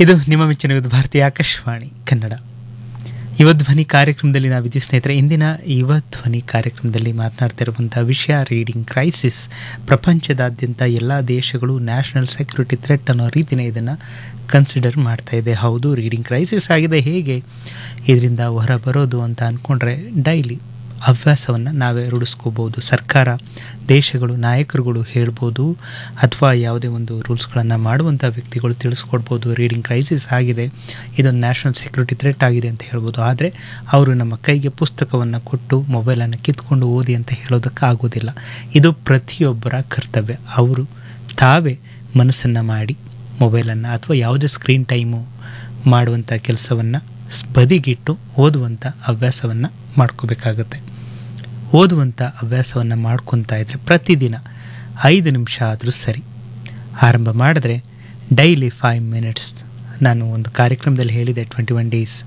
ಇದು ನಿಮ್ಮ ಮೆಚ್ಚಿನ ಯುವ ಭಾರತೀಯ ಆಕಾಶವಾಣಿ ಕನ್ನಡ ಯುವ ಧ್ವನಿ ಕಾರ್ಯಕ್ರಮದಲ್ಲಿ ನಾವಿದ್ದೀವಿ ಸ್ನೇಹಿತರೆ ಇಂದಿನ ಯುವ ಧ್ವನಿ ಕಾರ್ಯಕ್ರಮದಲ್ಲಿ ಮಾತನಾಡ್ತಾ ಇರುವಂಥ ವಿಷಯ ರೀಡಿಂಗ್ ಕ್ರೈಸಿಸ್ ಪ್ರಪಂಚದಾದ್ಯಂತ ಎಲ್ಲ ದೇಶಗಳು ನ್ಯಾಷನಲ್ ಸೆಕ್ಯೂರಿಟಿ ಥ್ರೆಟ್ ಅನ್ನೋ ರೀತಿನೇ ಇದನ್ನು ಕನ್ಸಿಡರ್ ಮಾಡ್ತಾ ಇದೆ ಹೌದು ರೀಡಿಂಗ್ ಕ್ರೈಸಿಸ್ ಆಗಿದೆ ಹೇಗೆ ಇದರಿಂದ ಹೊರ ಬರೋದು ಅಂತ ಅಂದ್ಕೊಂಡ್ರೆ ಡೈಲಿ ಹವ್ಯಾಸವನ್ನು ನಾವೇ ರೂಢಿಸ್ಕೋಬೋದು ಸರ್ಕಾರ ದೇಶಗಳು ನಾಯಕರುಗಳು ಹೇಳ್ಬೋದು ಅಥವಾ ಯಾವುದೇ ಒಂದು ರೂಲ್ಸ್ಗಳನ್ನು ಮಾಡುವಂಥ ವ್ಯಕ್ತಿಗಳು ತಿಳಿಸ್ಕೊಡ್ಬೋದು ರೀಡಿಂಗ್ ಕ್ರೈಸಿಸ್ ಆಗಿದೆ ಇದೊಂದು ನ್ಯಾಷನಲ್ ಸೆಕ್ಯೂರಿಟಿ ಥ್ರೆಟ್ ಆಗಿದೆ ಅಂತ ಹೇಳ್ಬೋದು ಆದರೆ ಅವರು ನಮ್ಮ ಕೈಗೆ ಪುಸ್ತಕವನ್ನು ಕೊಟ್ಟು ಮೊಬೈಲನ್ನು ಕಿತ್ಕೊಂಡು ಓದಿ ಅಂತ ಹೇಳೋದಕ್ಕಾಗೋದಿಲ್ಲ ಇದು ಪ್ರತಿಯೊಬ್ಬರ ಕರ್ತವ್ಯ ಅವರು ತಾವೇ ಮನಸ್ಸನ್ನು ಮಾಡಿ ಮೊಬೈಲನ್ನು ಅಥವಾ ಯಾವುದೇ ಸ್ಕ್ರೀನ್ ಟೈಮು ಮಾಡುವಂಥ ಕೆಲಸವನ್ನು ಬದಿಗಿಟ್ಟು ಓದುವಂಥ ಹವ್ಯಾಸವನ್ನು ಮಾಡ್ಕೋಬೇಕಾಗತ್ತೆ ಓದುವಂಥ ಹವ್ಯಾಸವನ್ನು ಮಾಡ್ಕೊತಾ ಇದ್ದರೆ ಪ್ರತಿದಿನ ಐದು ನಿಮಿಷ ಆದರೂ ಸರಿ ಆರಂಭ ಮಾಡಿದ್ರೆ ಡೈಲಿ ಫೈವ್ ಮಿನಿಟ್ಸ್ ನಾನು ಒಂದು ಕಾರ್ಯಕ್ರಮದಲ್ಲಿ ಹೇಳಿದೆ ಟ್ವೆಂಟಿ ಒನ್ ಡೇಸ್